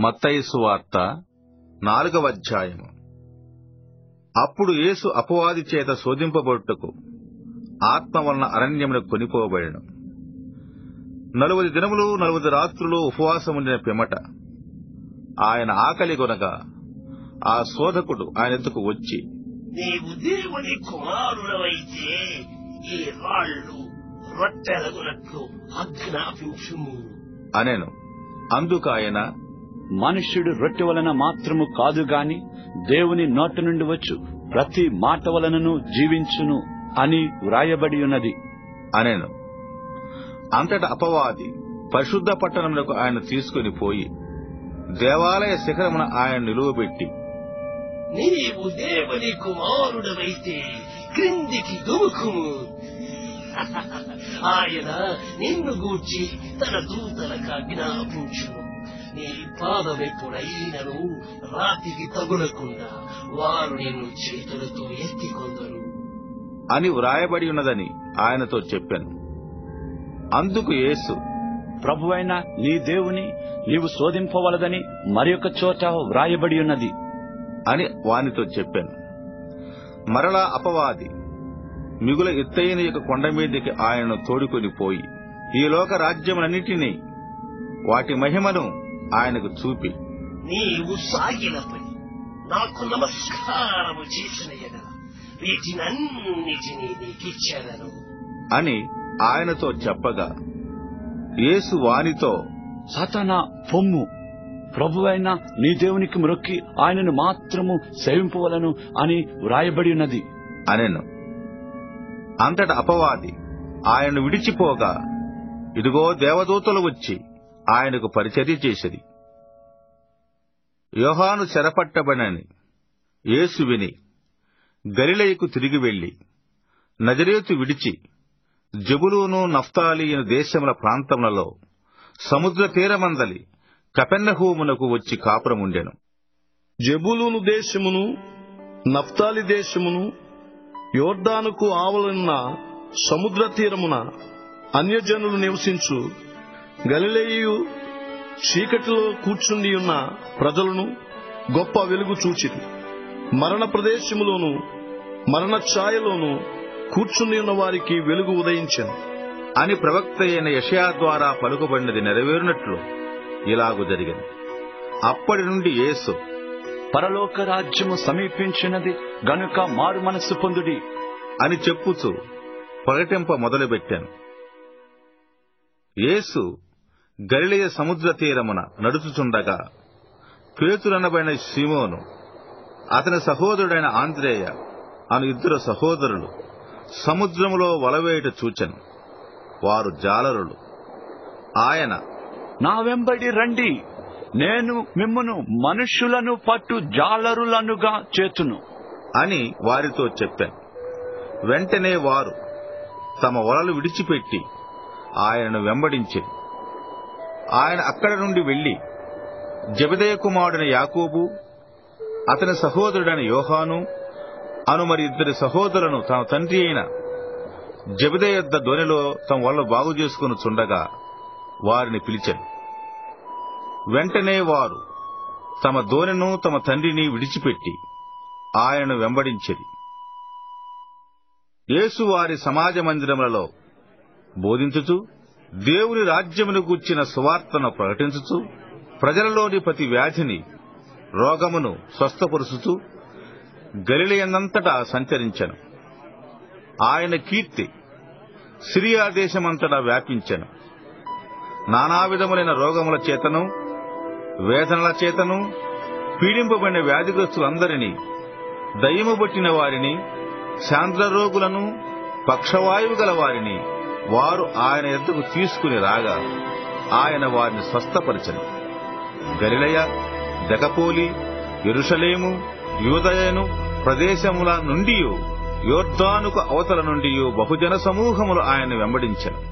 మత్తయి సువార్త నాలుగవ అధ్యాయము అప్పుడు యేసు అపవాది చేత శోధింపబడుటకు ఆత్మ వలన అరణ్యమునకు కొనిపోబడెను నలువది దినములు నలువది రాత్రులు ఉపవాసముండిన పిమ్మట ఆయన ఆకలి కొనగా ఆ శోధకుడు ఆయన ఎద్దుకు వచ్చి నీవు దేవుని కుమారుడవైతే ఈ రాళ్ళు రొట్టెలగునట్లు ఆజ్ఞాపించుము అనెను అందుకు ఆయన మనుష్యుడు రొట్టె వలన మాత్రము కాదు గాని దేవుని నోట నుండి వచ్చు ప్రతి మాట వలనను జీవించును అని వ్రాయబడి ఉన్నది అనెను అంతట అపవాది పరిశుద్ధ పట్టణములకు ఆయన తీసుకుని పోయి దేవాలయ శిఖరమున ఆయన నిలువబెట్టి నీవు దేవుని కుమారుడవైతే క్రిందికి దుముకుము ఆయన నిన్ను గూర్చి తన దూతలకు ఆజ్ఞాపించును నీ పాదమెప్పుడైనను రాతికి తగులకుండా వారు నిన్ను చేతులతో ఎత్తికొందరు అని వ్రాయబడి ఉన్నదని ఆయనతో చెప్పాను అందుకు యేసు ప్రభువైన నీ దేవుని నీవు శోధింపవలదని మరి ఒక చోట వ్రాయబడి ఉన్నది అని వానితో చెప్పాను మరలా అపవాది మిగుల ఎత్తైన యొక్క కొండ మీదకి ఆయనను తోడుకొని పోయి ఈ లోక రాజ్యములన్నిటినీ వాటి మహిమను ఆయనకు చూపి నీవు సాగిలపడి నాకు నమస్కారము చేసిన ఎడల వీటినన్నిటినీ నీకిచ్చాను అని ఆయనతో చెప్పగా యేసు వానితో సాతానా పొమ్ము ప్రభువైన నీ దేవునికి మ్రొక్కి ఆయనను మాత్రము సేవింపవలను అని వ్రాయబడి ఉన్నది అనెను అంతట అపవాది ఆయనను విడిచిపోగా ఇదిగో దేవదూతలు వచ్చి ఆయనకు పరిచర్య చేసిరి యోహాను చెరపట్టబడని యేసు విని గలిలయకు తిరిగి వెళ్లి నజరేతు విడిచి జబులూను నఫ్తాలి అను దేశముల ప్రాంతములలో సముద్ర తీరమందలి కపెన్నహూమునకు వచ్చి కాపురముండెను జబులూను దేశమును నఫ్తాలి దేశమును యోర్దానుకు ఆవలన్న సముద్ర తీరమున అన్యజనులు నివసించు గలిలేయు చీకటిలో కూర్చుండి ఉన్న ప్రజలను గొప్ప వెలుగు చూచిరి మరణ ప్రదేశములోను మరణ ఛాయలోను కూర్చుని ఉన్న వారికి వెలుగు ఉదయించెను అని ప్రవక్త అయిన యషయా ద్వారా పలుకుబడినది నెరవేరునట్లు ఇలాగు జరిగింది అప్పటి నుండి యేసు పరలోక రాజ్యము సమీపించినది గనుక మారు మనస్సు పొందుడి అని చెప్పుచు ప్రకటింప మొదలుపెట్టాను యేసు గలిలయ సముద్ర తీరమున నడుచుచుండగా పేతురనబడిన సీమోను అతని సహోదరుడైన ఆంద్రేయ అను ఇద్దరు సహోదరులు సముద్రములో వలవేయుట చూచెను వారు జాలరులు ఆయన నా వెంబడి రండి నేను మిమ్మును మనుష్యులను పట్టు జాలరులనుగా చేతును అని వారితో చెప్పాను వెంటనే వారు తమ వలలు విడిచిపెట్టి ఆయనను వెంబడించారు ఆయన అక్కడ నుండి వెళ్లి జబదయ కుమారుడైన యాకోబు అతని సహోదరుడైన యోహాను అను మరి ఇద్దరి సహోదరులను తన తండ్రి అయిన జబదయ యొద్ద ధ్వనిలో తమ వల్ల బాగు చేసుకుని చుండగా వారిని పిలిచాను వెంటనే వారు తమ దోనెను తమ తండ్రిని విడిచిపెట్టి ఆయనను వెంబడించిరి యేసు వారి సమాజ మందిరములలో బోధించుచు దేవుని రాజ్యమును గూర్చిన సువార్తను ప్రకటించుచు ప్రజలలోని ప్రతి వ్యాధిని రోగమును స్వస్థపరుచుచు గలిలయందంతటా సంచరించెను ఆయన కీర్తి సిరియా దేశమంతటా వ్యాపించెను నానా విధములైన రోగముల చేతను వేదనల చేతను పీడింపబడిన వ్యాధిగ్రస్తులందరినీ దయ్యము పట్టిన వారిని శాంద్రరోగులను పక్షవాయువు గల వారిని వారు ఆయన ఎద్దకు తీసుకుని రాగా ఆయన వారిని స్వస్థపరచను గలిలయ దకపోలి ఎరుషలేము యూదయను ప్రదేశముల నుండి యోర్ధానుకు అవతల నుండి బహుజన సమూహములు ఆయన వెంబడించను